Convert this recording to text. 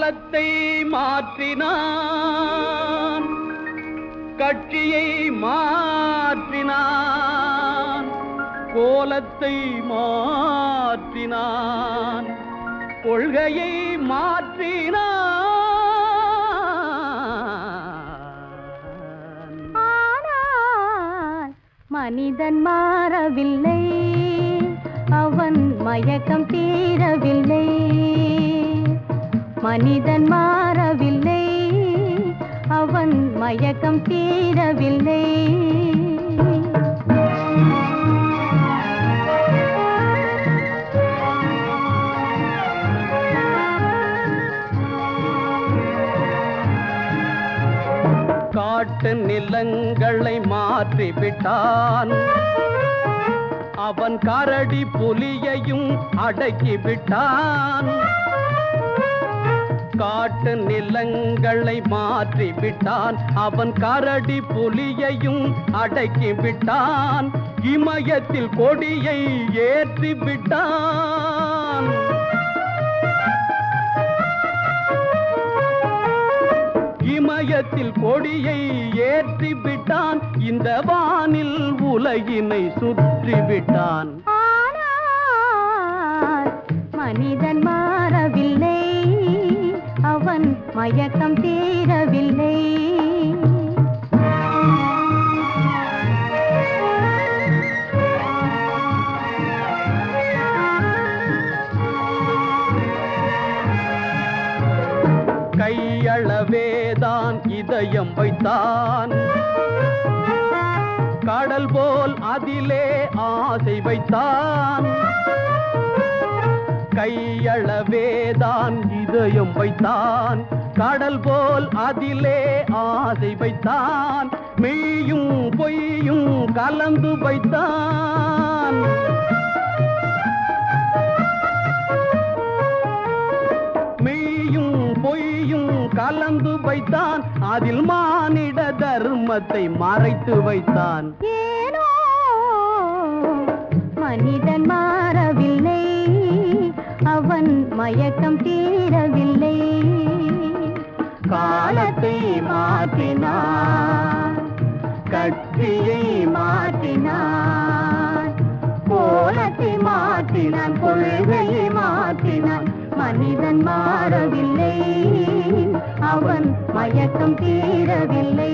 காலத்தை மாற்றினான் கட்சியை மாற்றினான் கோலத்தை மாற்றினான் கொள்கையை மாற்றினான் ஆனால் மனிதன் மாறவில்லை அவன் மயக்கம் தீரவில்லை மனிதன் மாறவில்லை அவன் மயக்கம் தீரவில்லை காட்டு நிலங்களை மாற்றிவிட்டான் அவன் கரடி புலியையும் அடக்கி விட்டான் காட்டு நிலங்களை மாற்றி விட்டான் அவன் கரடி புலியையும் அடக்கி விட்டான் இமயத்தில் கொடியை ஏற்றி விட்டான் இமயத்தில் கொடியை ஏற்றி விட்டான் இந்த வானில் உலகினை சுற்றி விட்டான் ஆனால் மனிதன் மாறவில்லை அவன் மயக்கம் தீரவில்லை கையளவேதான் இதயம் வைத்தான் கடல் போல் அதிலே ஆசை வைத்தான் கையளவேதான் இதயம் வைத்தான் கடல் போல் அதிலே ஆசை வைத்தான் மெய்யும் பொய்யும் கலந்து வைத்தான் மெய்யும் பொய்யும் கலந்து வைத்தான் அதில் மானிட தர்மத்தை மறைத்து வைத்தான் ஏனோ மனிதன் மாறவில்லை அவன் மயக்கம் தீரவில்லை காலத்தை மாற்றினான் கட்சியை மாற்றினான் கோலத்தை மாற்றினான் கொள்கையை மாற்றினான் மனிதன் மாறவில்லை அவன் மயக்கம் தீரவில்லை